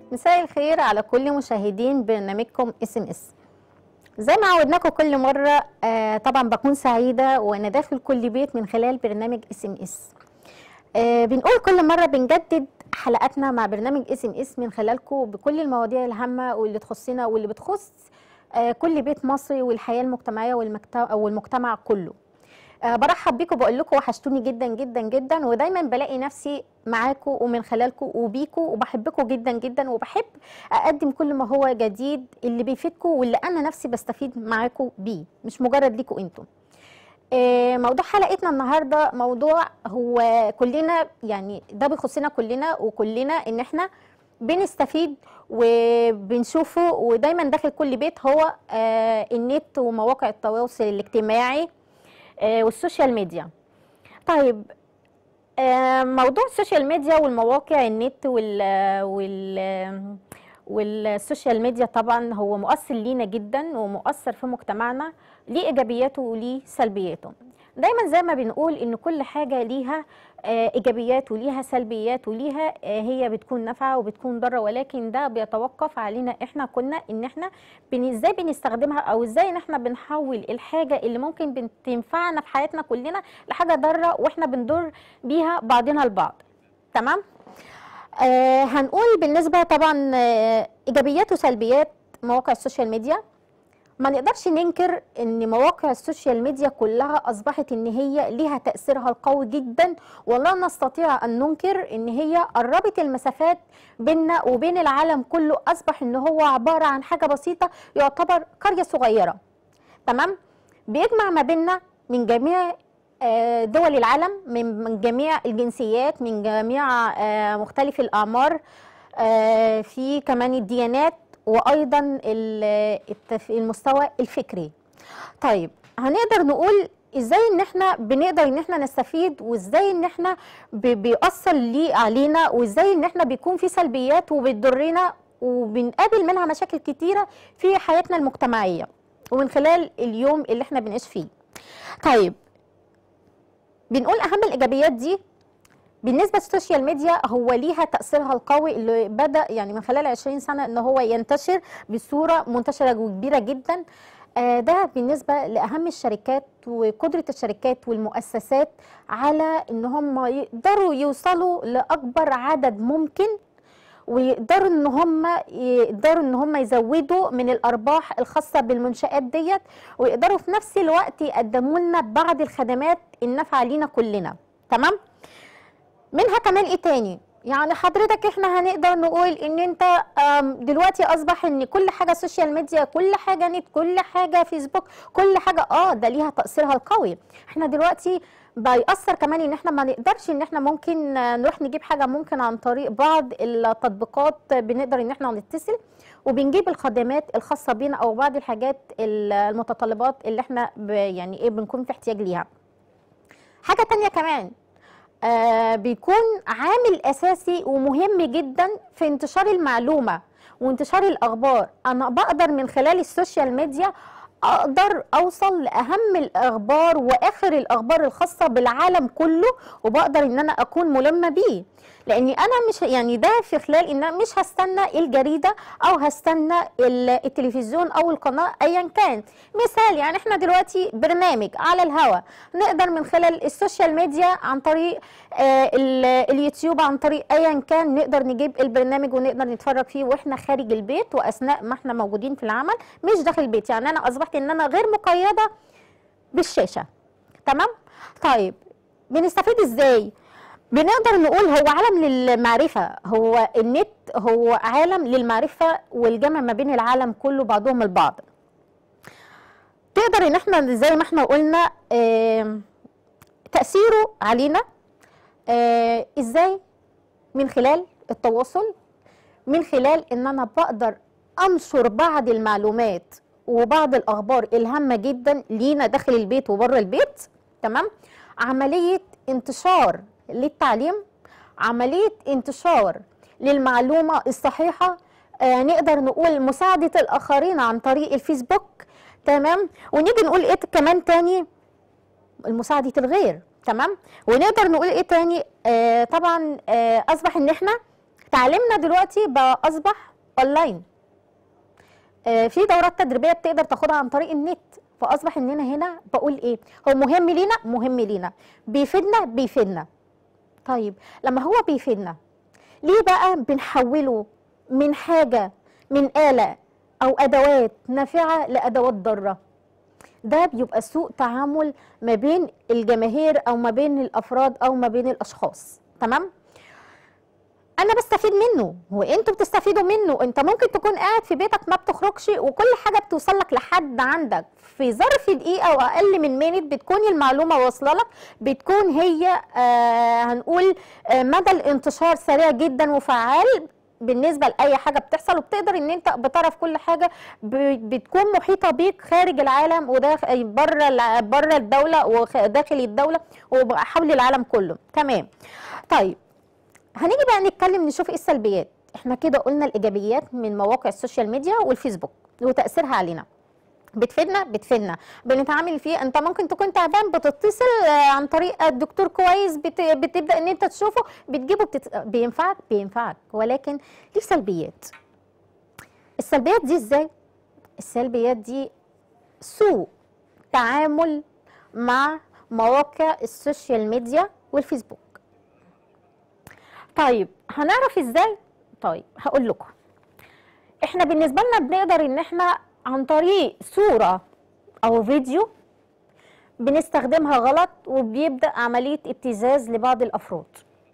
مساء الخير على كل مشاهدين برنامجكم اس ام اس زي ما عودناكم كل مره آه طبعا بكون سعيده وانا داخل كل بيت من خلال برنامج اس ام اس بنقول كل مره بنجدد حلقاتنا مع برنامج اس ام اس من خلالكم بكل المواضيع الهامه واللي تخصنا واللي بتخص آه كل بيت مصري والحياه المجتمعيه والمجتمع, والمجتمع كله أه برحب بيكم بقول لكم وحشتوني جدا جدا جدا ودايما بلاقي نفسي معاكم ومن خلالكم وبيكم وبحبكم جدا جدا وبحب اقدم كل ما هو جديد اللي بيفيدكم واللي انا نفسي بستفيد معاكم بيه مش مجرد ليكم انتم أه موضوع حلقتنا النهارده موضوع هو كلنا يعني ده بيخصنا كلنا وكلنا ان احنا بنستفيد وبنشوفه ودايما داخل كل بيت هو أه النت ومواقع التواصل الاجتماعي والسوشيال ميديا طيب موضوع السوشيال ميديا والمواقع النت وال وال والسوشيال ميديا طبعا هو مؤثر لينا جدا ومؤثر في مجتمعنا ليه ايجابياته وليه سلبياته دايما زي ما بنقول ان كل حاجه ليها ايجابيات وليها سلبيات وليها هي بتكون نافعه وبتكون ضاره ولكن ده بيتوقف علينا احنا كنا ان احنا بن ازاي بنستخدمها او ازاي ان احنا بنحول الحاجه اللي ممكن تنفعنا في حياتنا كلنا لحاجه ضاره واحنا بنضر بيها بعضنا البعض تمام آه هنقول بالنسبه طبعا آه ايجابيات وسلبيات مواقع السوشيال ميديا ما نقدرش ننكر ان مواقع السوشيال ميديا كلها اصبحت ان هي ليها تاثيرها القوي جدا ولا نستطيع ان ننكر ان هي قربت المسافات بيننا وبين العالم كله اصبح ان هو عباره عن حاجه بسيطه يعتبر قريه صغيره تمام بيجمع ما بيننا من جميع دول العالم من جميع الجنسيات من جميع مختلف الاعمار في كمان الديانات وايضا المستوى الفكري طيب هنقدر نقول ازاي ان احنا بنقدر ان احنا نستفيد وازاي ان احنا بيأثر ليه علينا وازاي ان احنا بيكون في سلبيات وبتضرنا وبنقابل منها مشاكل كتيرة في حياتنا المجتمعية ومن خلال اليوم اللي احنا بنعيش فيه طيب بنقول اهم الايجابيات دي بالنسبه للسوشيال ميديا هو ليها تاثيرها القوي اللي بدا يعني من خلال 20 سنه ان هو ينتشر بصوره منتشره وكبيره جدا آه ده بالنسبه لاهم الشركات وقدره الشركات والمؤسسات على ان هم يقدروا يوصلوا لاكبر عدد ممكن ويقدروا ان هم يقدروا ان هم يزودوا من الارباح الخاصه بالمنشات ديت ويقدروا في نفس الوقت يقدموا لنا بعض الخدمات النافعه لينا كلنا تمام منها كمان ايه تاني يعني حضرتك احنا هنقدر نقول ان انت دلوقتي اصبح ان كل حاجه سوشيال ميديا كل حاجه نت كل حاجه فيسبوك كل حاجه اه ده ليها تاثيرها القوي احنا دلوقتي بيأثر كمان ان احنا ما نقدرش ان احنا ممكن نروح نجيب حاجه ممكن عن طريق بعض التطبيقات بنقدر ان احنا نتصل وبنجيب الخدمات الخاصه بينا او بعض الحاجات المتطلبات اللي احنا يعني ايه بنكون في احتياج ليها حاجه تانية كمان آه بيكون عامل اساسي ومهم جدا في انتشار المعلومه وانتشار الاخبار انا بقدر من خلال السوشيال ميديا اقدر اوصل لاهم الاخبار واخر الاخبار الخاصه بالعالم كله وبقدر ان انا اكون ملمه بيه لاني انا مش يعني ده في خلال ان أنا مش هستنى الجريده او هستنى التلفزيون او القناه ايا كان مثال يعني احنا دلوقتي برنامج على الهواء نقدر من خلال السوشيال ميديا عن طريق آه اليوتيوب عن طريق ايا كان نقدر نجيب البرنامج ونقدر نتفرج فيه واحنا خارج البيت واثناء ما احنا موجودين في العمل مش داخل البيت يعني انا اصبحت ان انا غير مقيده بالشاشه تمام طيب بنستفيد ازاي بنقدر نقول هو عالم للمعرفة هو النت هو عالم للمعرفة والجمع ما بين العالم كله بعضهم البعض تقدر ان احنا زي ما احنا قلنا اه تأثيره علينا اه ازاي من خلال التواصل من خلال ان انا بقدر انشر بعض المعلومات وبعض الاخبار الهامة جدا لينا داخل البيت وبره البيت تمام عملية انتشار للتعليم عملية انتشار للمعلومة الصحيحة آه نقدر نقول مساعدة الآخرين عن طريق الفيسبوك تمام ونيجي نقول ايه كمان تاني مساعدة الغير تمام ونقدر نقول ايه تاني آه طبعا آه اصبح ان احنا تعليمنا دلوقتي بقى اصبح اونلاين آه، في دورات تدريبيه بتقدر تاخدها عن طريق النت فاصبح اننا هنا بقول ايه هو مهم لينا مهم لينا بيفيدنا بيفيدنا طيب لما هو بيفيدنا ليه بقى بنحوله من حاجه من آلة أو أدوات نافعة لأدوات ضارة ده بيبقى سوء تعامل ما بين الجماهير أو ما بين الأفراد أو ما بين الأشخاص تمام؟ انا بستفيد منه وانتوا بتستفيدوا منه انت ممكن تكون قاعد في بيتك ما بتخرجش وكل حاجه بتوصل لك لحد عندك في ظرف دقيقه او اقل من مينت بتكون المعلومه واصله لك بتكون هي آه هنقول آه مدى الانتشار سريع جدا وفعال بالنسبه لاي حاجه بتحصل وبتقدر ان انت بتعرف كل حاجه ب- بتكون محيطه بيك خارج العالم وداخل بره الع- بره الدوله وداخل الدوله وحول العالم كله تمام طيب هنيجي بقى نتكلم نشوف ايه السلبيات احنا كده قلنا الايجابيات من مواقع السوشيال ميديا والفيسبوك وتاثيرها علينا بتفيدنا بتفيدنا بنتعامل فيه انت ممكن تكون تعبان بتتصل آه، عن طريق الدكتور كويس بت... بتبدا ان انت تشوفه بتجيبه بتت... بينفعك بينفعك ولكن ليه سلبيات السلبيات دي ازاي السلبيات دي سوء تعامل مع مواقع السوشيال ميديا والفيسبوك طيب هنعرف ازاي طيب هقول لكم احنا بالنسبه لنا بنقدر ان احنا عن طريق صوره او فيديو بنستخدمها غلط وبيبدا عمليه ابتزاز لبعض الافراد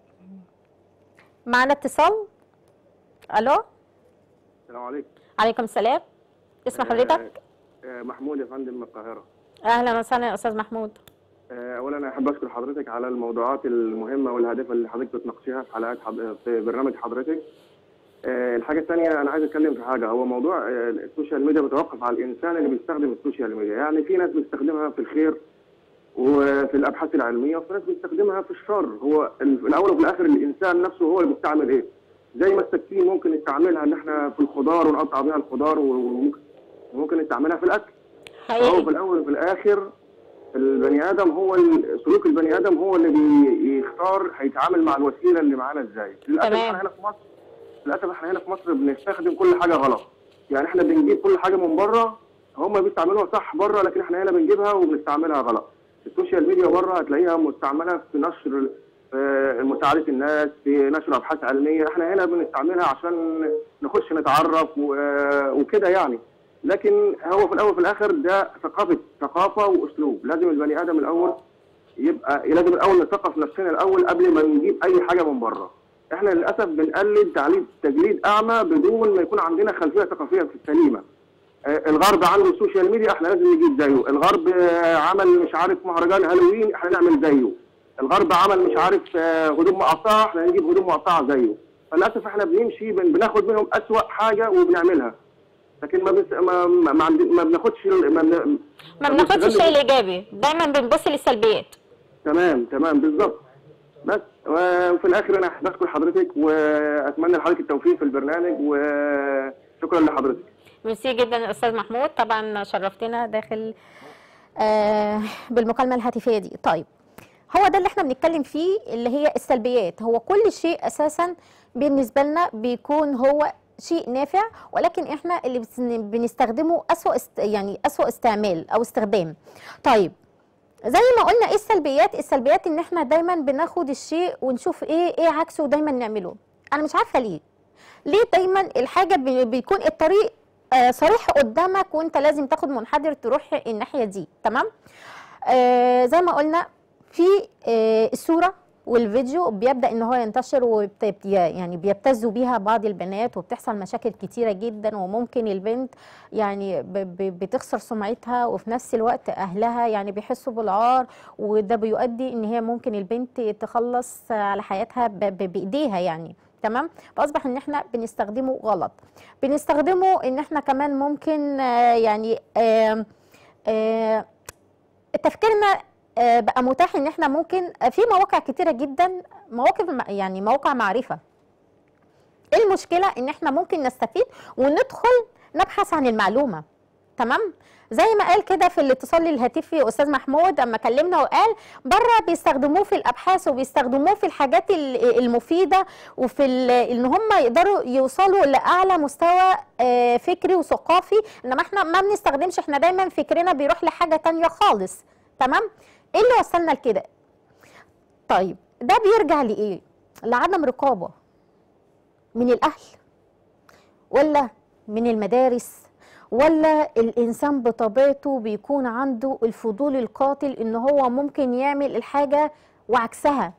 معنا اتصال الو السلام عليكم عليكم السلام اسم حضرتك آه، آه، محمود يا فندم من القاهرة اهلا وسهلا يا استاذ محمود آه، أولا أنا أحب أشكر حضرتك على الموضوعات المهمة والهادفة اللي حضرتك بتناقشيها في حلقات حض... في برنامج حضرتك آه، الحاجة الثانية أنا عايز أتكلم في حاجة هو موضوع آه، السوشيال ميديا بيتوقف على الإنسان اللي بيستخدم السوشيال ميديا يعني في ناس بتستخدمها في الخير وفي الأبحاث العلمية وفي ناس بتستخدمها في الشر هو ال- في الأول وفي الآخر الإنسان نفسه هو اللي بيستعمل إيه زي ما السكين ممكن نستعملها إن إحنا في الخضار ونقطع بيها الخضار وممكن وممكن نستعملها في الأكل هو في حقيقي الاول وفي الاخر البني ادم هو ال- سلوك البني ادم هو اللي بيختار هيتعامل مع الوسيله اللي معانا ازاي للاسف تمام. احنا هنا في مصر للاسف احنا هنا في مصر بنستخدم كل حاجه غلط يعني احنا بنجيب كل حاجه من بره هم بيستعملوها صح بره لكن احنا هنا بنجيبها وبنستعملها غلط السوشيال ميديا بره هتلاقيها مستعمله في نشر آه، مساعده الناس في نشر ابحاث علميه احنا هنا بنستعملها عشان نخش نتعرف و- آه، وكده يعني لكن هو في الاول وفي الاخر ده ثقافه ثقافه واسلوب لازم البني ادم الاول يبقى لازم الاول نثقف نفسنا الاول قبل ما نجيب اي حاجه من بره احنا للاسف بنقلد تعليد تجليد اعمى بدون ما يكون عندنا خلفيه ثقافيه سليمه آه، الغرب عنده السوشيال ميديا احنا لازم نجيب زيه الغرب آه، عمل مش عارف مهرجان هالوين احنا نعمل زيه الغرب عمل مش عارف آه، هدوم مقطعه احنا نجيب هدوم مقطعه زيه فللاسف احنا بنمشي بن- بناخد منهم اسوأ حاجه وبنعملها لكن ما بس ما ما, ما, عند- ما بناخدش ال- ما, بن- ما بناخدش بنستغل- الشيء الايجابي دايما بنبص للسلبيات تمام تمام بالظبط بس وفي الاخر انا بشكر حضرتك واتمنى لحضرتك التوفيق في البرنامج وشكرا لحضرتك ميرسي جدا يا استاذ محمود طبعا شرفتنا داخل آه بالمكالمه الهاتفيه دي طيب هو ده اللي احنا بنتكلم فيه اللي هي السلبيات هو كل شيء اساسا بالنسبه لنا بيكون هو شيء نافع ولكن احنا اللي بس- بنستخدمه اسوأ است يعني اسوأ استعمال او استخدام طيب زي ما قلنا ايه السلبيات السلبيات ان احنا دايما بناخد الشيء ونشوف ايه ايه عكسه ودايما نعمله انا مش عارفه ليه ليه دايما الحاجه بي- بيكون الطريق آه، صريح قدامك وانت لازم تاخد منحدر تروح الناحيه دي تمام آه زي ما قلنا في آه الصوره والفيديو بيبدا ان هو ينتشر وبت يعني بيبتزوا بيها بعض البنات وبتحصل مشاكل كتيره جدا وممكن البنت يعني ب ب بتخسر سمعتها وفي نفس الوقت اهلها يعني بيحسوا بالعار وده بيؤدي ان هي ممكن البنت تخلص على حياتها ب ب بايديها يعني تمام فاصبح ان احنا بنستخدمه غلط بنستخدمه ان احنا كمان ممكن آه، يعني آه آه تفكيرنا آه، بقى متاح ان احنا ممكن آه، في مواقع كتيره جدا مواقف م- يعني مواقع معرفه ايه المشكله ان احنا ممكن نستفيد وندخل نبحث عن المعلومه تمام زي ما قال كده في الاتصال الهاتفي استاذ محمود اما كلمنا وقال بره بيستخدموه في الابحاث وبيستخدموه في الحاجات ال- المفيده وفي ال- ان هم يقدروا يوصلوا لاعلى مستوى آه، فكري وثقافي انما احنا ما بنستخدمش احنا دايما فكرنا بيروح لحاجه تانية خالص تمام ايه اللي وصلنا لكده طيب ده بيرجع لايه لعدم رقابه من الاهل ولا من المدارس ولا الانسان بطبيعته بيكون عنده الفضول القاتل ان هو ممكن يعمل الحاجه وعكسها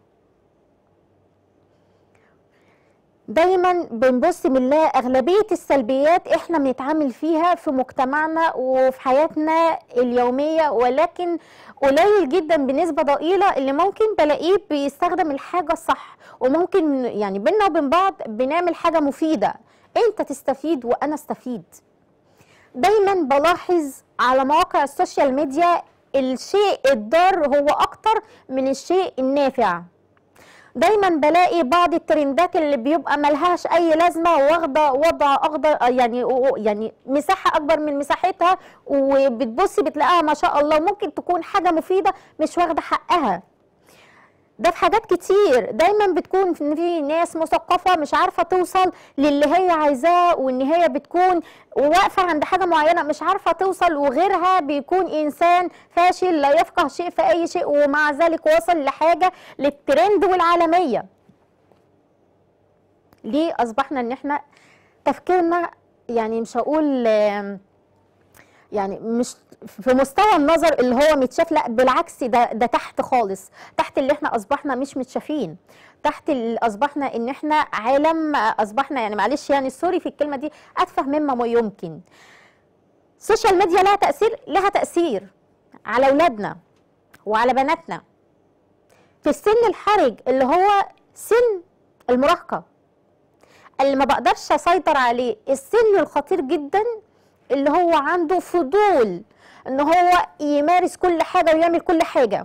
دايما بنبص بنلاقي اغلبيه السلبيات احنا بنتعامل فيها في مجتمعنا وفي حياتنا اليوميه ولكن قليل جدا بنسبه ضئيله اللي ممكن بلاقيه بيستخدم الحاجه الصح وممكن يعني بينا وبين بعض بنعمل حاجه مفيده انت تستفيد وانا استفيد دايما بلاحظ على مواقع السوشيال ميديا الشيء الضار هو اكتر من الشيء النافع دايما بلاقي بعض الترندات اللي بيبقى ملهاش اي لازمه واخده وضع اخضر يعني يعني مساحه اكبر من مساحتها وبتبصي بتلاقيها ما شاء الله ممكن تكون حاجه مفيده مش واخده حقها ده في حاجات كتير دايما بتكون في في ناس مثقفه مش عارفه توصل للي هي عايزاه وان هي بتكون واقفه عند حاجه معينه مش عارفه توصل وغيرها بيكون انسان فاشل لا يفقه شيء في اي شيء ومع ذلك وصل لحاجه للترند والعالميه ليه اصبحنا ان احنا تفكيرنا يعني مش هقول آم، يعني مش في مستوى النظر اللي هو متشاف لا بالعكس ده ده تحت خالص تحت اللي احنا اصبحنا مش متشافين تحت اللي اصبحنا ان احنا عالم اصبحنا يعني معلش يعني سوري في الكلمه دي اتفه مما ما يمكن السوشيال ميديا لها تاثير لها تاثير على اولادنا وعلى بناتنا في السن الحرج اللي هو سن المراهقه اللي ما بقدرش اسيطر عليه السن الخطير جدا اللي هو عنده فضول ان هو يمارس كل حاجه ويعمل كل حاجه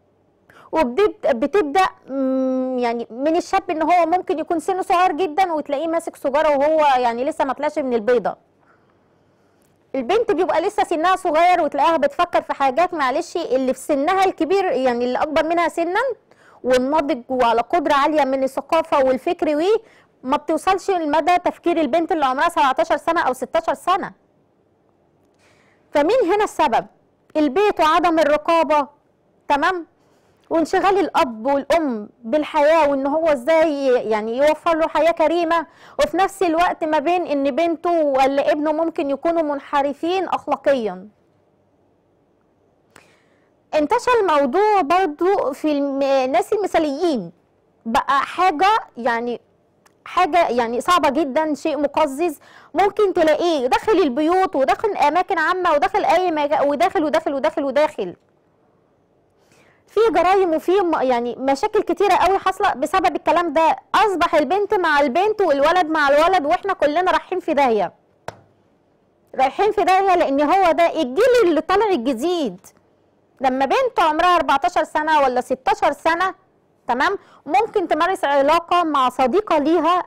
وبتبدا يعني من الشاب ان هو ممكن يكون سنه صغير جدا وتلاقيه ماسك سجاره وهو يعني لسه ما طلعش من البيضه البنت بيبقى لسه سنها صغير وتلاقيها بتفكر في حاجات معلش اللي في سنها الكبير يعني اللي اكبر منها سنا والنضج وعلى قدره عاليه من الثقافه والفكر ويه ما بتوصلش لمدى تفكير البنت اللي عمرها 17 سنه او 16 سنه فمين هنا السبب البيت وعدم الرقابه تمام وانشغال الاب والام بالحياه وان هو ازاي يعني يوفر له حياه كريمه وفي نفس الوقت ما بين ان بنته ولا ابنه ممكن يكونوا منحرفين اخلاقيا انتشر الموضوع برضو في الم- الناس المثاليين بقى حاجه يعني حاجه يعني صعبه جدا شيء مقزز ممكن تلاقيه داخل البيوت وداخل اماكن عامه وداخل اي مجال وداخل وداخل وداخل وداخل في جرايم وفي م- يعني مشاكل كتيره قوي حاصله بسبب الكلام ده اصبح البنت مع البنت والولد مع الولد واحنا كلنا رايحين في داهيه رايحين في داهيه لان هو ده الجيل اللي طالع الجديد لما بنت عمرها 14 سنه ولا 16 سنه تمام ممكن تمارس علاقه مع صديقه ليها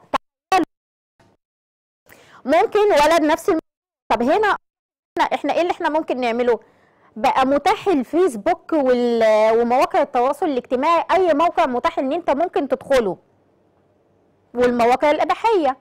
ممكن ولد نفس الم... طب هنا احنا احنا ايه اللي احنا ممكن نعمله بقى متاح الفيسبوك وال... ومواقع التواصل الاجتماعي اي موقع متاح ان انت ممكن تدخله والمواقع الاباحيه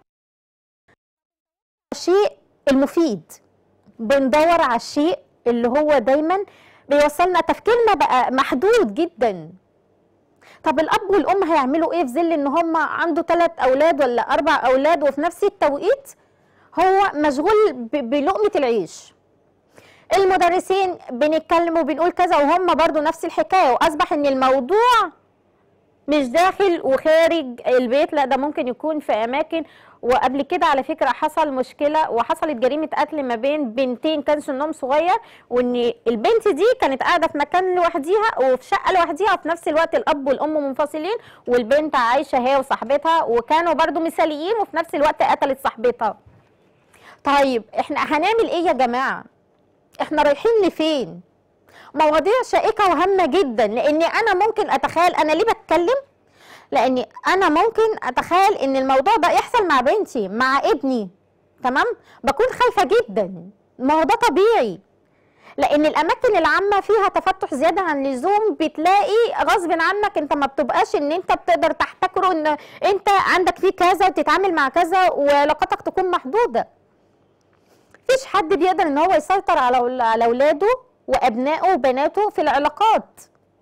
الشيء المفيد بندور على الشيء اللي هو دايما بيوصلنا تفكيرنا بقى محدود جدا طب الاب والام هيعملوا ايه في ظل ان هم عنده ثلاث اولاد ولا اربع اولاد وفي نفس التوقيت هو مشغول ب- بلقمه العيش المدرسين بنتكلم وبنقول كذا وهم برضو نفس الحكايه واصبح ان الموضوع مش داخل وخارج البيت لا ده ممكن يكون في اماكن وقبل كده على فكره حصل مشكله وحصلت جريمه قتل ما بين بنتين كان سنهم صغير وان البنت دي كانت قاعده في مكان لوحديها وفي شقه لوحديها وفي نفس الوقت الاب والام منفصلين والبنت عايشه هي وصاحبتها وكانوا برضو مثاليين وفي نفس الوقت قتلت صاحبتها طيب احنا هنعمل ايه يا جماعه احنا رايحين لفين مواضيع شائكه وهامه جدا لان انا ممكن اتخيل انا ليه بتكلم لاني انا ممكن اتخيل ان الموضوع ده يحصل مع بنتي مع ابني تمام بكون خايفه جدا ما هو ده طبيعي لان الاماكن العامه فيها تفتح زياده عن اللزوم بتلاقي غصب عنك انت ما بتبقاش ان انت بتقدر تحتكره ان انت عندك فيه كذا وتتعامل مع كذا وعلاقاتك تكون محدوده مفيش حد بيقدر ان هو يسيطر على على اولاده وابنائه وبناته في العلاقات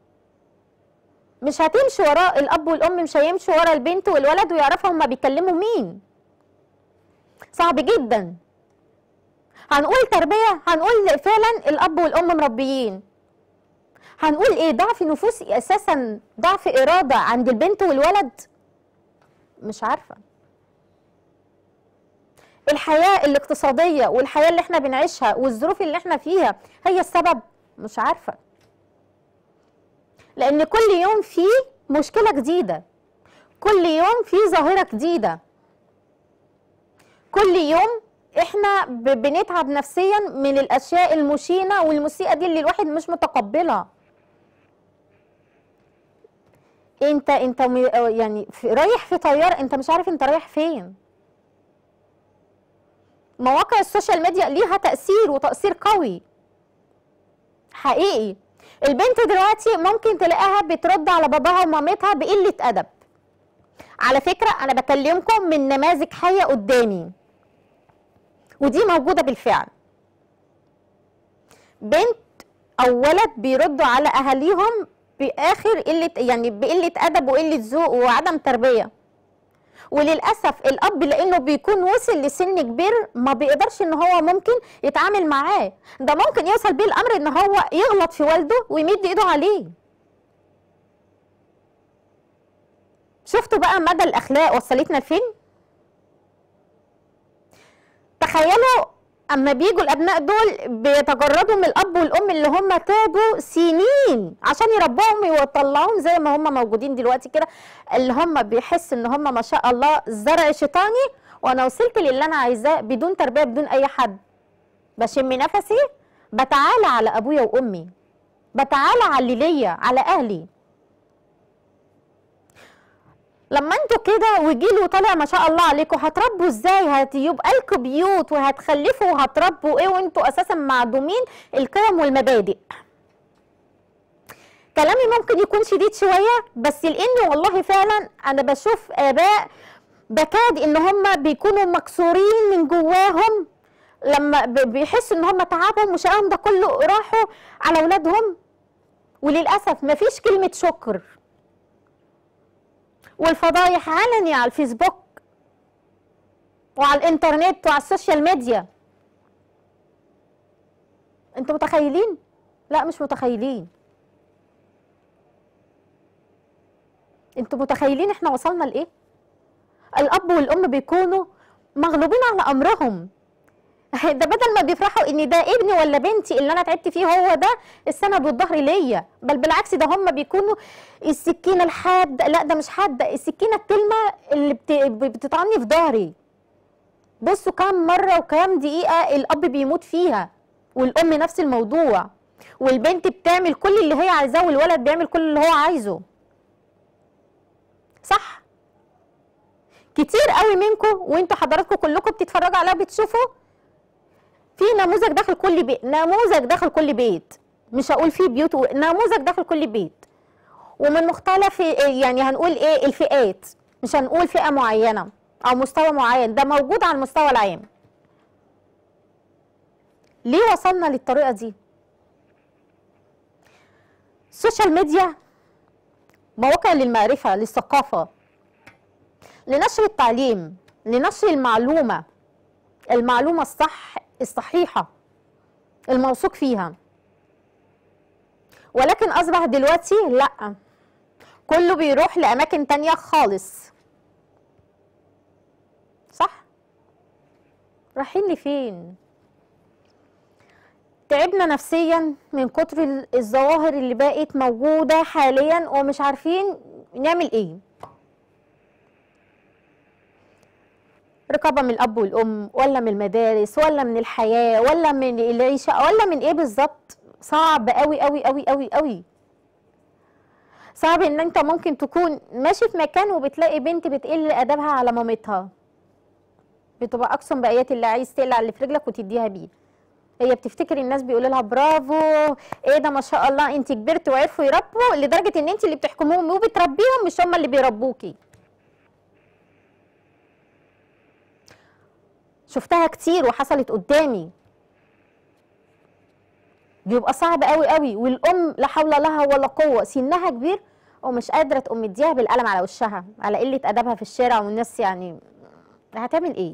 مش هتمشي وراء الاب والام مش هيمشوا ورا البنت والولد ويعرفوا هما بيكلموا مين صعب جدا هنقول تربيه هنقول فعلا الاب والام مربيين هنقول ايه ضعف نفوسي اساسا ضعف اراده عند البنت والولد مش عارفه الحياه الاقتصاديه والحياه اللي احنا بنعيشها والظروف اللي احنا فيها هي السبب مش عارفه لان كل يوم في مشكله جديده كل يوم في ظاهره جديده كل يوم احنا ب- بنتعب نفسيا من الاشياء المشينه والمسيئه دي اللي الواحد مش متقبلها انت انت م- يعني في رايح في طيار انت مش عارف انت رايح فين مواقع السوشيال ميديا ليها تأثير وتأثير قوي حقيقي البنت دلوقتي ممكن تلاقيها بترد على باباها ومامتها بقلة أدب على فكرة أنا بكلمكم من نماذج حية قدامي ودي موجودة بالفعل بنت أو ولد بيردوا على أهاليهم بآخر قلة يعني بقلة أدب وقلة ذوق وعدم تربية وللاسف الاب لانه بيكون وصل لسن كبير ما بيقدرش ان هو ممكن يتعامل معاه ده ممكن يوصل بيه الامر ان هو يغلط في والده ويمد ايده عليه شفتوا بقى مدى الاخلاق وصلتنا لفين تخيلوا اما بيجوا الابناء دول بيتجردوا من الاب والام اللي هم تعبوا سنين عشان يربوهم ويطلعوهم زي ما هم موجودين دلوقتي كده اللي هم بيحس ان هم ما شاء الله زرع شيطاني وانا وصلت للي انا عايزاه بدون تربيه بدون اي حد بشم نفسي بتعالى على ابويا وامي بتعالى على اللي ليا على اهلي لما انتوا كده وجيل وطالع ما شاء الله عليكم هتربوا ازاي هيبقى لكم بيوت وهتخلفوا وهتربوا ايه وانتوا اساسا معدومين القيم والمبادئ كلامي ممكن يكون شديد شويه بس لان والله فعلا انا بشوف اباء بكاد ان هم بيكونوا مكسورين من جواهم لما ب- بيحسوا ان هم تعبهم وشقاهم ده كله راحوا على اولادهم وللاسف مفيش كلمه شكر والفضايح علني على الفيسبوك وعلى الانترنت وعلى السوشيال ميديا انتوا متخيلين لا مش متخيلين انتوا متخيلين احنا وصلنا لايه الاب والام بيكونوا مغلوبين على امرهم ده بدل ما بيفرحوا ان ده ابني ولا بنتي اللي انا تعبت فيه هو ده السند والظهر ليا بل بالعكس ده هم بيكونوا السكينه الحاده لا ده مش حاده السكينه الكلمه اللي بت- بتطعني في ظهري بصوا كام مره وكام دقيقه الاب بيموت فيها والام نفس الموضوع والبنت بتعمل كل اللي هي عايزاه والولد بيعمل كل اللي هو عايزه صح كتير قوي منكم وانتوا حضراتكم كلكم بتتفرجوا عليها بتشوفوا في نموذج داخل كل بيت نموذج داخل كل بيت مش هقول في بيوت و- نموذج داخل كل بيت ومن مختلف يعني هنقول ايه الفئات مش هنقول فئة معينة او مستوى معين ده موجود على المستوى العام ليه وصلنا للطريقة دي السوشيال ميديا مواقع للمعرفة للثقافة لنشر التعليم لنشر المعلومة المعلومة الصح الصحيحة الموثوق فيها ولكن أصبح دلوقتي لأ كله بيروح لأماكن تانية خالص صح؟ رايحين لفين؟ تعبنا نفسيا من كتر ال- الظواهر اللي بقت موجودة حاليا ومش عارفين نعمل ايه رقابة من الأب والأم ولا من المدارس ولا من الحياة ولا من العيشة ولا من إيه بالظبط صعب أوي أوي أوي أوي أوي صعب إن أنت ممكن تكون ماشي في مكان وبتلاقي بنت بتقل أدبها على مامتها بتبقى أقسم بآيات اللي عايز تقلع اللي في رجلك وتديها بيه هي بتفتكر الناس بيقولوا لها برافو ايه ده ما شاء الله انت كبرت وعرفوا يربوا لدرجه ان انت اللي بتحكموهم وبتربيهم مش هم اللي بيربوكي شفتها كتير وحصلت قدامي بيبقى صعب قوي قوي والام لا حول لها ولا قوه سنها كبير ومش قادره تقوم مديها بالقلم على وشها على قله ادبها في الشارع والناس يعني هتعمل ايه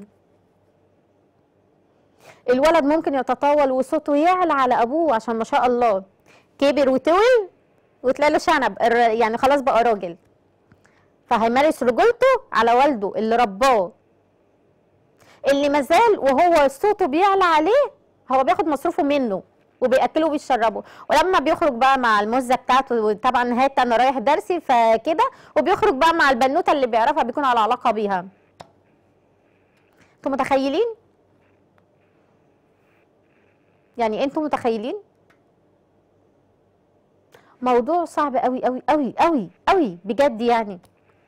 الولد ممكن يتطاول وصوته يعلى على ابوه عشان ما شاء الله كبر وطول وتلاقي له شنب الر- يعني خلاص بقى راجل فهيمارس رجولته على والده اللي رباه اللي مازال وهو صوته بيعلى عليه هو بياخد مصروفه منه وبياكله وبيشربه ولما بيخرج بقى مع المزه بتاعته طبعا هات انا رايح درسي فكده وبيخرج بقى مع البنوته اللي بيعرفها بيكون على علاقه بيها انتوا متخيلين يعني انتوا متخيلين موضوع صعب قوي قوي قوي قوي قوي بجد يعني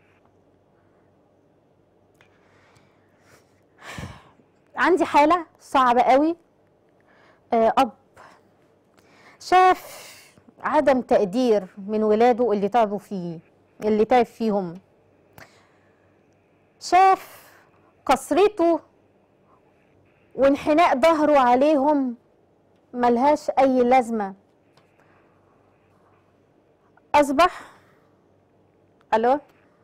عندي حالة صعبة قوي آه، أب شاف عدم تقدير من ولاده اللي تعبوا فيه اللي تعب فيهم شاف كسرته وانحناء ظهره عليهم ملهاش أي لازمة أصبح ألو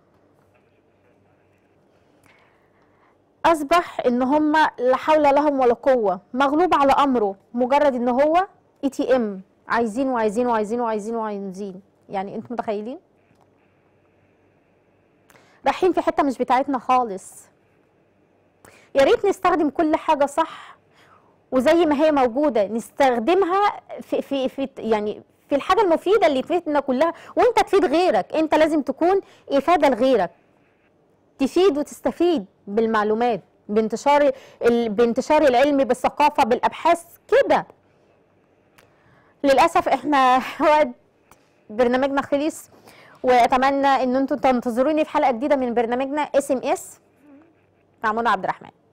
اصبح ان هم لا حول لهم ولا قوه مغلوب على امره مجرد ان هو اي تي ام عايزين وعايزين وعايزين وعايزين وعايزين يعني انتوا متخيلين رايحين في حته مش بتاعتنا خالص يا ريت نستخدم كل حاجه صح وزي ما هي موجوده نستخدمها في في في يعني في الحاجه المفيده اللي تفيدنا كلها وانت تفيد غيرك انت لازم تكون افاده لغيرك تفيد وتستفيد بالمعلومات بانتشار ال... بانتشار العلم بالثقافه بالابحاث كده للاسف احنا وقت برنامجنا خلص واتمنى ان انتم تنتظروني في حلقه جديده من برنامجنا اس ام اس مع منى عبد الرحمن